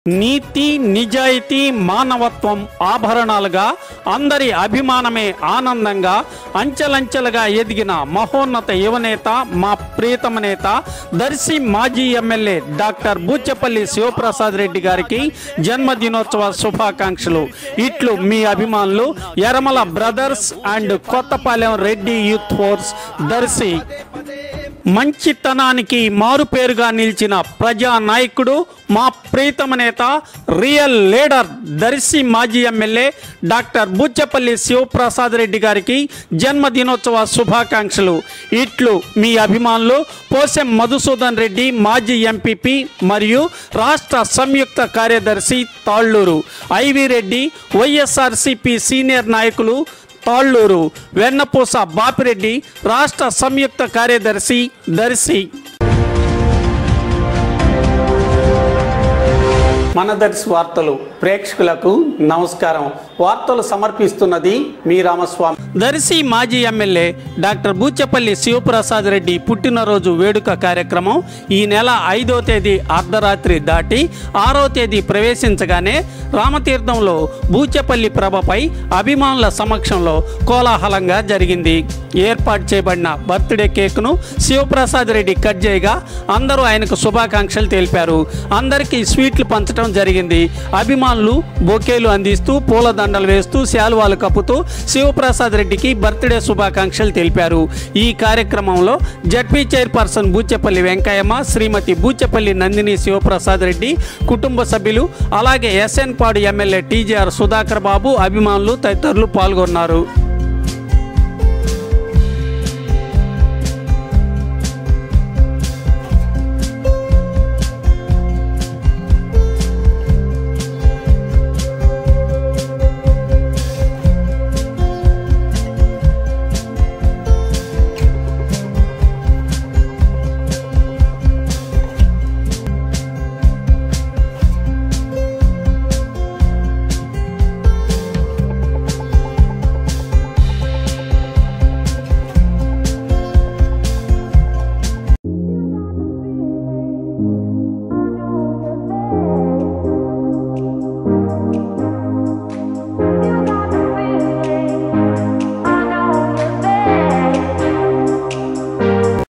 నీతి నిజాయితీ మానవత్వం ఆభరణాలుగా అందరి అభిమానమే ఆనందంగా అంచెలంచెలుగా ఎదిగిన మహోన్నత యువనేత మా ప్రియతమ నేత దర్శి మాజీ ఎమ్మెల్యే డాక్టర్ బూచెపల్లి శివప్రసాద్ రెడ్డి గారికి జన్మదినోత్సవ శుభాకాంక్షలు ఇట్లు మీ అభిమానులు Eramala brothers and Kothapalem Reddy youth force Darshi మంచితనానికి మారుపేరుగా నిలిచిన ప్రజా నాయకుడు మా ప్రీతమ నేత రియల్ లీడర్ దర్శి మాజీ ఎమ్మెల్యే డాక్టర్ బుచ్చపల్లి శివప్రసాద్ రెడ్డి గారికి జన్మదినోత్సవ శుభాకాంక్షలు ఇట్లు మీ అభిమానులు పోసెం మధుసూదన్ రెడ్డి మాజీ ఎంపీపీ మరియు రాష్ట్ర సంయుక్త కార్యదర్శి Talluru IV Reddy YSRCP senior నాయకులు తాళ్ళూరు వెన్నపూస బాపిరెడ్డి రాష్ట్ర సంయుక్త కార్యదర్శి దర్శి మన దర్శి వార్తలు ప్రేక్షకులకు నమస్కారం వార్తలు సమర్పిస్తున్నది మీ రామస్వామి దర్శి మాజీ ఎమ్మెల్యే డాక్టర్ బూచెపల్లి శివప్రసాద్ రెడ్డి పుట్టినరోజు వేడుక కార్యక్రమం ఈ నెల ఐదో తేదీ అర్ధరాత్రి దాటి ఆరో తేదీ ప్రవేశించగానే రామతీర్థంలో బూచెపల్లి ప్రభపై అభిమానుల సమక్షంలో కోలాహలంగా జరిగింది ఏర్పాటు చేయబడిన బర్త్డే కేక్ను శివప్రసాద్ రెడ్డి కట్ చేయగా అందరూ ఆయనకు శుభాకాంక్షలు తెలిపారు అందరికీ స్వీట్లు పంచడం జరిగింది అభిమానులు బొకేలు అందిస్తూ పూలదండలు వేస్తూ శాలువాలు కప్పుతూ శివప్రసాద్ రెడ్డికి బర్త్డే శుభాకాంక్షలు తెలిపారు ఈ కార్యక్రమంలో జడ్పీ చైర్పర్సన్ బూచెపల్లి వెంకయ్యమ్మ శ్రీమతి బూచెపల్లి నందిని శివప్రసాద్ రెడ్డి కుటుంబ సభ్యులు అలాగే ఎస్ఎన్ పాడు ఎమ్మెల్యే టీజీఆర్ సుధాకర్ బాబు అభిమానులు తదితరులు పాల్గొన్నారు